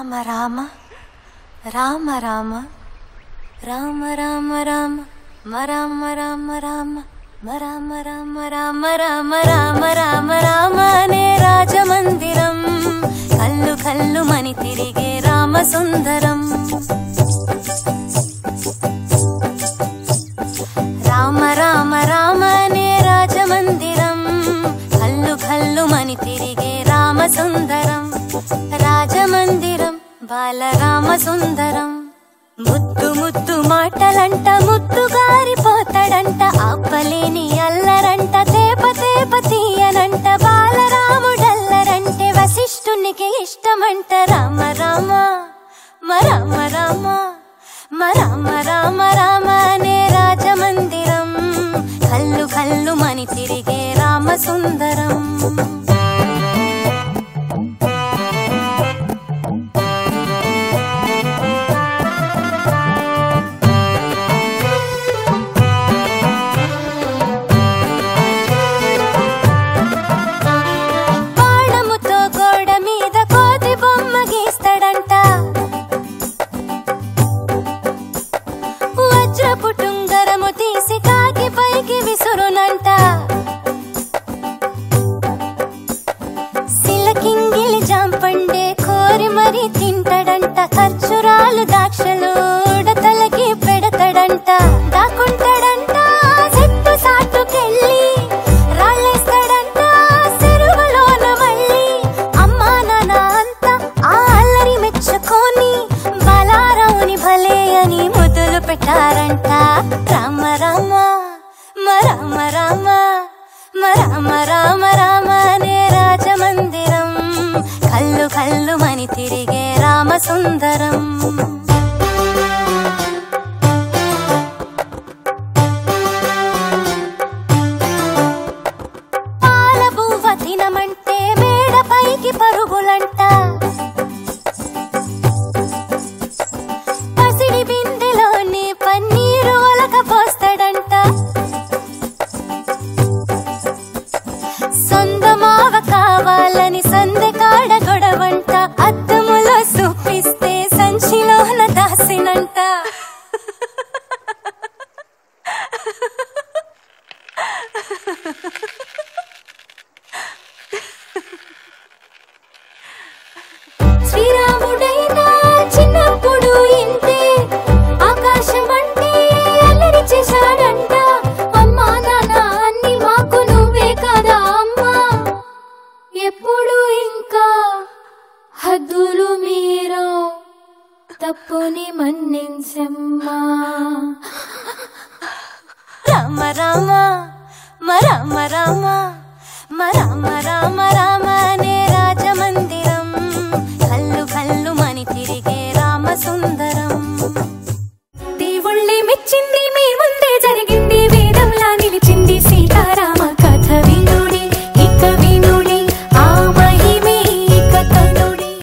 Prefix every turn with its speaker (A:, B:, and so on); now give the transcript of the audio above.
A: రామ రామ రామ రామ రామ రామ రామ మరామ రామ రామ మరామ రామ రామ రామ రామ రామ రామ అనే రాజమందిరం కల్లు కల్లు మని తిరిగే రామ సుందరం రామ రామ రామ అనే రాజమందిరం కల్లు కల్లు మని తిరిగే రామ సుందరం రాజమందిరం బాలరామ సుందరం ముద్దు ముద్దు మాటలంట ముద్దు గారిపోతాడంట ఆపలేని అల్లరంట తేప తేప తీయనంట బాలరాముడల్లరంటే వశిష్ఠునికి ఇష్టమంట రామ రామ మరామ రామ మరామ రామ రామ అనే రాజమందిరం కల్లు కల్లు మని తిరిగే రామ సుందరం బాణముతో గోడ మీద కోతి బొమ్మ గీస్తాడంట వజ్రపు టుంగరము తీసి కాకి పైకి విసురునంట సిలకింగిలి జాంపండే కోరి మరి తింటడంట ఖర్చురాలు దాక్షలు ఉడతలకి పెడతాడంట దాకుంటాడంట చెట్టు సాటుకెళ్ళి రాళ్ళేస్తాడంట చెరువులోన మళ్ళీ అమ్మా నాన్న అంతా ఆ అల్లరి మెచ్చుకొని బలారావుని భలే అని మొదలు పెట్టారంట రామ రామ మరామ రామ మరామ రామ రామ అనే రాజమందిరం కల్లు కల్లు మని తిరిగే రామ సుందరం పాల బువ్వ తినమంటే మేడ పైకి పరుగులంట పసిడి బిందెలోని పన్నీరు ఒలక పోస్తాడంట సొందమావ కావాలని సందె కాడ గొడవంట అద్దములో చూపిస్తే సంచిలోన దాసినంట శ్రీరాముడైనా చిన్నప్పుడు ఇంతే ఆకాశం అంటే అల్లరి చేశాడంట అమ్మా నాన్న అన్ని మాకు నువ్వే కదా అమ్మా ఎప్పుడు ఇంకా హద్దులు మీరు తప్పుని మన్నించమ్మా రామ రామ మరామ రామ మరామ రామ రామ